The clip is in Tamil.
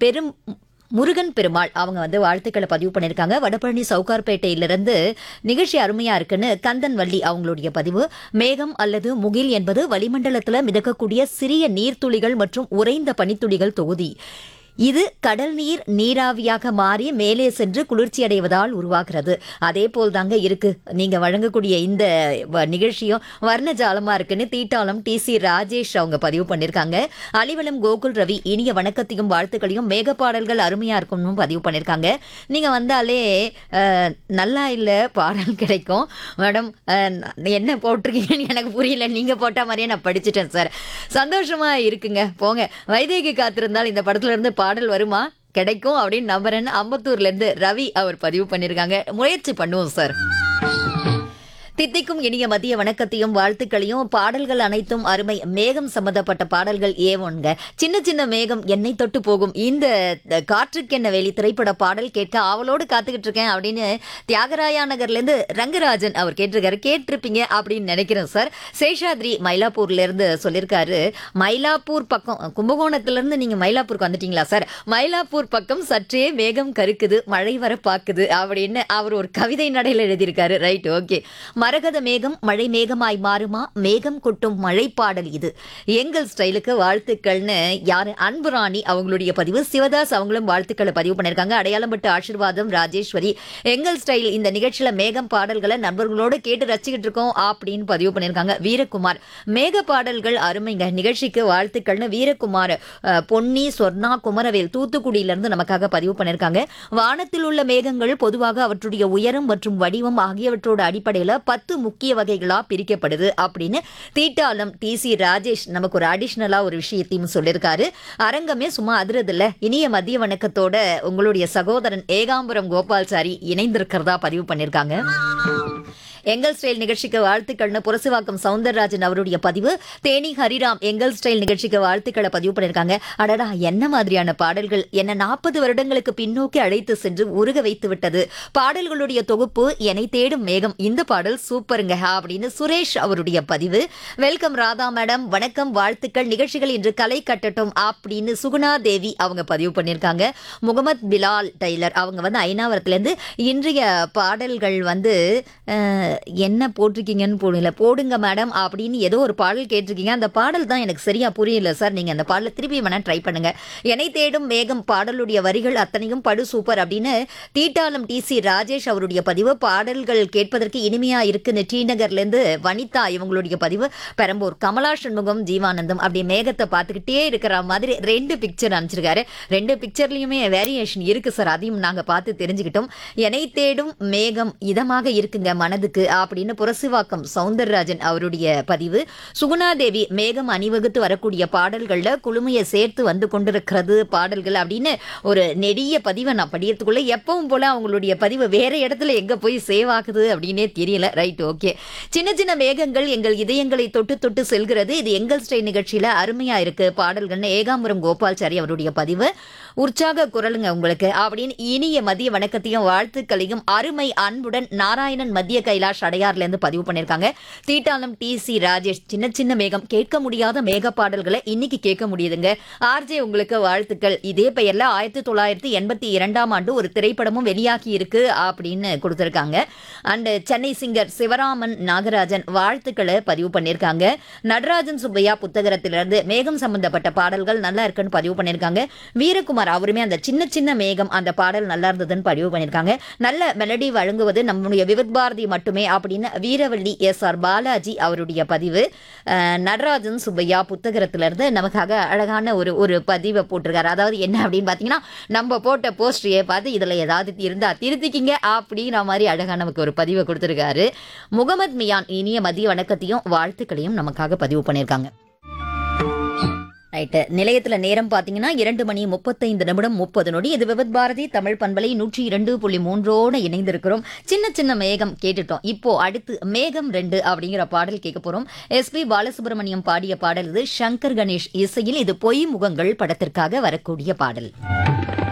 பெரும் முருகன் பெருமாள் அவங்க வந்து வாழ்த்துக்களை பதிவு பண்ணியிருக்காங்க வடபழனி சவுகார்பேட்டையிலிருந்து நிகழ்ச்சி அருமையா இருக்குன்னு கந்தன் வள்ளி அவங்களுடைய பதிவு மேகம் அல்லது முகில் என்பது வளிமண்டலத்தில் மிதக்கக்கூடிய சிறிய நீர்த்துளிகள் மற்றும் உறைந்த பனித்துளிகள் தொகுதி இது கடல் நீர் நீராவியாக மாறி மேலே சென்று குளிர்ச்சி அடைவதால் உருவாகிறது அதே போல் தாங்க இருக்கு நீங்க வழங்கக்கூடிய இந்த வ- நிகழ்ச்சியும் வர்ணஜாலமா இருக்குன்னு தீட்டாளம் டி சி ராஜேஷ் அவங்க பதிவு பண்ணியிருக்காங்க அலிவலம் கோகுல் ரவி இனிய வணக்கத்தையும் வாழ்த்துக்களையும் மேக பாடல்கள் அருமையா இருக்கும்னு பதிவு பண்ணியிருக்காங்க நீங்க வந்தாலே அஹ், நல்லா இல்ல பாடல் கிடைக்கும் மேடம் அஹ், என்ன போட்டிருக்கீங்கன்னு எனக்கு புரியல நீங்க போட்ட மாதிரியே நான் படிச்சுட்டேன் சார் சந்தோஷமா இருக்குங்க போங்க வைதேகி காத்திருந்தால் இந்த படத்துல இருந்து பாடல் வருமா கிடைக்கும் அப்படின்னு நம்புறேன்னு அம்பத்தூர்ல இருந்து ரவி அவர் பதிவு பண்ணியிருக்காங்க முயற்சி பண்ணுவோம் சார் தித்திக்கும் இனிய மதிய வணக்கத்தையும் வாழ்த்துக்களையும் பாடல்கள் அனைத்தும் அருமை மேகம் சம்பந்தப்பட்ட பாடல்கள் ஏவொன்க சின்ன சின்ன மேகம் என்னை தொட்டு போகும் இந்த த- காற்றுக்கென்ன வெளி திரைப்பட பாடல் கேட்க ஆவலோடு காத்துக்கிட்டு இருக்கேன் அப்படின்னு தியாகராயா நகர்ல இருந்து ரங்கராஜன் அவர் கேட்டிருக்காரு கேட்டிருப்பீங்க அப்படின்னு நினைக்கிறேன் சார் சேஷாத்ரி மயிலாப்பூர்ல இருந்து சொல்லியிருக்காரு மயிலாப்பூர் பக்கம் கும்பகோணத்துல இருந்து நீங்க மயிலாப்பூருக்கு வந்துட்டீங்களா சார் மயிலாப்பூர் பக்கம் சற்றே மேகம் கருக்குது மழை வர பாக்குது அப்படின்னு அவர் ஒரு கவிதை நடையில் எழுதியிருக்காரு ரைட் ஓகே மரகத மேகம் மழை மேகமாய் மாறுமா மேகம் கொட்டும் மழை பாடல் இது எங்கள் ஸ்டைலுக்கு வாழ்த்துக்கள்னு யாரு அன்புராணி அவங்களுடைய பதிவு சிவதாஸ் அவங்களும் வாழ்த்துக்களை பதிவு பண்ணியிருக்காங்க அடையாளம் பட்டு ஆசீர்வாதம் ராஜேஸ்வரி எங்கள் ஸ்டைல் இந்த நிகழ்ச்சியில மேகம் பாடல்களை நண்பர்களோடு கேட்டு ரசிக்கிட்டு இருக்கோம் அப்படின்னு பதிவு பண்ணியிருக்காங்க வீரகுமார் மேக பாடல்கள் அருமைங்க நிகழ்ச்சிக்கு வாழ்த்துக்கள்னு வீரகுமார் அஹ், பொன்னி சொர்ணா குமரவேல் தூத்துக்குடியிலிருந்து நமக்காக பதிவு பண்ணியிருக்காங்க வானத்தில் உள்ள மேகங்கள் பொதுவாக அவற்றுடைய உயரம் மற்றும் வடிவம் ஆகியவற்றோட அடிப்படையில் பத்து முக்கிய வகைகளா பிரிக்கப்படுது அப்படின்னு தீட்டாலம் டி சி ராஜேஷ் நமக்கு ஒரு அடிஷ்னலா ஒரு விஷயத்தையும் சொல்லியிருக்காரு அரங்கமே சும்மா அதிரதில்ல இனிய மதிய வணக்கத்தோட உங்களுடைய சகோதரன் ஏகாம்பரம் கோபால்சாரி இணைந்திருக்கிறதா பதிவு பண்ணியிருக்காங்க எங்கள் ஸ்டைல் நிகழ்ச்சிக்கு வாழ்த்துக்கள்னு புரசுவாக்கம் சவுந்தரராஜன் அவருடைய பதிவு தேனி ஹரிராம் எங்கள் ஸ்டைல் நிகழ்ச்சிக்கு வாழ்த்துக்களை பதிவு பண்ணியிருக்காங்க அடடா என்ன மாதிரியான பாடல்கள் என்ன நாற்பது வருடங்களுக்கு பின்னோக்கி அழைத்து சென்று உருக வைத்து விட்டது பாடல்களுடைய தொகுப்பு என்னை தேடும் மேகம் இந்த பாடல் சூப்பருங்க அப்படின்னு சுரேஷ் அவருடைய பதிவு வெல்கம் ராதா மேடம் வணக்கம் வாழ்த்துக்கள் நிகழ்ச்சிகள் இன்று கலை கட்டட்டும் அப்படின்னு சுகுணா தேவி அவங்க பதிவு பண்ணியிருக்காங்க முகமது பிலால் டெய்லர் அவங்க வந்து ஐநாவரத்துலேருந்து இன்றைய பாடல்கள் வந்து அஹ், என்ன போட்டிருக்கீங்கன்னு போடல போடுங்க மேடம் அப்படின்னு ஏதோ ஒரு பாடல் கேட்டிருக்கீங்க அந்த பாடல் தான் எனக்கு சரியா புரியல சார் நீங்க அந்த பாடலை திருப்பி வேணா ட்ரை பண்ணுங்க என்னை தேடும் மேகம் பாடலுடைய வரிகள் அத்தனையும் படு சூப்பர் அப்படின்னு தீட்டாளம் டி சி ராஜேஷ் அவருடைய பதிவு பாடல்கள் கேட்பதற்கு இனிமையா இருக்குன்னு டி நகர்ல இருந்து வனிதா இவங்களுடைய பதிவு பெரம்பூர் கமலா சண்முகம் ஜீவானந்தம் அப்படி மேகத்தை பார்த்துக்கிட்டே இருக்கிற மாதிரி ரெண்டு பிக்சர் அனுப்பிச்சிருக்காரு ரெண்டு பிக்சர்லயுமே வேரியேஷன் இருக்கு சார் அதையும் நாங்க பார்த்து தெரிஞ்சுக்கிட்டோம் என்னை தேடும் மேகம் இதமாக இருக்குங்க மனதுக்கு அப்படின்னு புரசுவாக்கம் சவுந்தரராஜன் அவருடைய பதிவு சுகுணாதேவி மேகம் அணிவகுத்து வரக்கூடிய பாடல்கள்ல குழுமையை சேர்த்து வந்து கொண்டிருக்கிறது பாடல்கள் அப்படின்னு ஒரு நெடிய பதிவை நான் படிக்கிறதுக்குள்ள எப்பவும் போல அவங்களுடைய பதிவு வேற இடத்துல எங்க போய் சேவ் ஆகுது அப்படின்னே தெரியல ரைட் ஓகே சின்ன சின்ன மேகங்கள் எங்கள் இதயங்களை தொட்டு தொட்டு செல்கிறது இது எங்கள் ஸ்டை நிகழ்ச்சியில அருமையா இருக்கு பாடல்கள்னு ஏகாம்பரம் கோபால்சாரி அவருடைய பதிவு உற்சாக குரலுங்க உங்களுக்கு அப்படின்னு இனிய மதிய வணக்கத்தையும் வாழ்த்துக்களையும் அருமை அன்புடன் நாராயணன் மத்திய கைலாஷ் அடையார்ல இருந்து பதிவு பண்ணியிருக்காங்க தீட்டாளம் டி சி ராஜேஷ் சின்ன சின்ன மேகம் கேட்க முடியாத மேக பாடல்களை இன்னைக்கு கேட்க முடியுதுங்க ஆர்ஜே உங்களுக்கு வாழ்த்துக்கள் இதே பெயர்ல ஆயிரத்தி தொள்ளாயிரத்தி எண்பத்தி இரண்டாம் ஆண்டு ஒரு திரைப்படமும் வெளியாகி இருக்கு அப்படின்னு கொடுத்திருக்காங்க அண்ட் சென்னை சிங்கர் சிவராமன் நாகராஜன் வாழ்த்துக்களை பதிவு பண்ணியிருக்காங்க நடராஜன் சுப்பையா புத்தகத்திலிருந்து மேகம் சம்பந்தப்பட்ட பாடல்கள் நல்லா இருக்குன்னு பதிவு பண்ணியிருக்காங்க வீரகுமார் அவருமே அந்த சின்ன சின்ன மேகம் அந்த பாடல் நல்லா இருந்ததுன்னு பதிவு பண்ணியிருக்காங்க நல்ல மெலடி வழங்குவது நம்முடைய விவித் பாரதி மட்டுமே அப்படின்னு வீரவள்ளி எஸ் ஆர் பாலாஜி அவருடைய பதிவு அஹ், நடராஜன் சுப்பையா புத்தகத்திலிருந்து நமக்காக அழகான ஒரு ஒரு பதிவை போட்டிருக்காரு அதாவது என்ன அப்படின்னு பார்த்தீங்கன்னா நம்ம போட்ட போஸ்டரையே பார்த்து இதில் ஏதாவது இருந்தா திருத்திக்கிங்க அப்படிங்கிற மாதிரி அழகாக நமக்கு ஒரு பதிவை கொடுத்துருக்காரு முகமது மியான் இனிய மதிய வணக்கத்தையும் வாழ்த்துக்களையும் நமக்காக பதிவு பண்ணியிருக்காங்க ரைட்டு நிலையத்துல நேரம் பாத்தீங்கன்னா இரண்டு மணி முப்பத்தைந்து நிமிடம் முப்பது நொடி இது விவத் பாரதி தமிழ் பண்பலை நூற்றி இரண்டு புள்ளி மூன்றோட இணைந்திருக்கிறோம் சின்ன சின்ன மேகம் கேட்டுட்டோம் இப்போ அடுத்து மேகம் ரெண்டு அப்படிங்கிற பாடல் கேட்க போறோம் எஸ்பி பாலசுப்ரமணியம் பாடிய பாடல் இது சங்கர் கணேஷ் இசையில் இது பொய் முகங்கள் படத்திற்காக வரக்கூடிய பாடல்